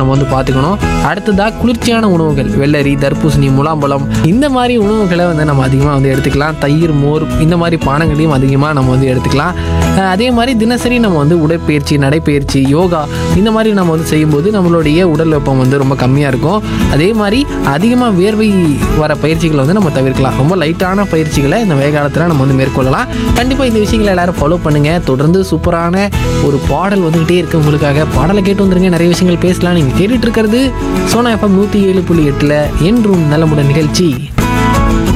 நம்ம வந்து பார்த்துக்கணும் அடுத்ததாக குளிர்ச்சியான உணவுகள் வெள்ளரி தர்பூசணி முலாம்பழம் இந்த மாதிரி உணவுகளை வந்து நம்ம அதிகமாக வந்து எடுத்துக்கலாம் தயிர் மோர் இந்த மாதிரி பானங்களையும் அதிகமாக நம்ம வந்து எடுத்துக்கலாம் அஹ் அதே மாதிரி தினசரி நம்ம வந்து உடற்பயிற்சி நடைப்பயிற்சி யோகா இந்த மாதிரி நம்ம வந்து செய்யும்போது நம்மளுடைய உடல் வெப்பம் வந்து ரொம்ப கம்மியாக இருக்கும் அதே மாதிரி அதிகமாக வேர்வை வர பயிற்சிகளை வந்து நம்ம தவிர்க்கலாம் ரொம்ப லைட்டான பயிற்சிகளை இந்த வெயில் காலத்தில் நம்ம வந்து மேற்கொள்ளலாம் கண்டிப்பாக இந்த விஷயங்களை எல்லாரும் ஃபாலோ பண்ணுங்கள் தொடர்ந்து சூப்பரான ஒரு பாடல் வந்துகிட்டே இருக்கு உங்களுக்காக பாடலை கேட்டு வந்துருங்க நிறைய விஷயங்கள் பேசலாம் நீங்கள் கேட்டுட்டு இருக்கிறது சோனா எஃப்எம் நூற்றி ஏழு புள்ளி எட்டில் என்றும் நலமுடன் நிகழ்ச்சி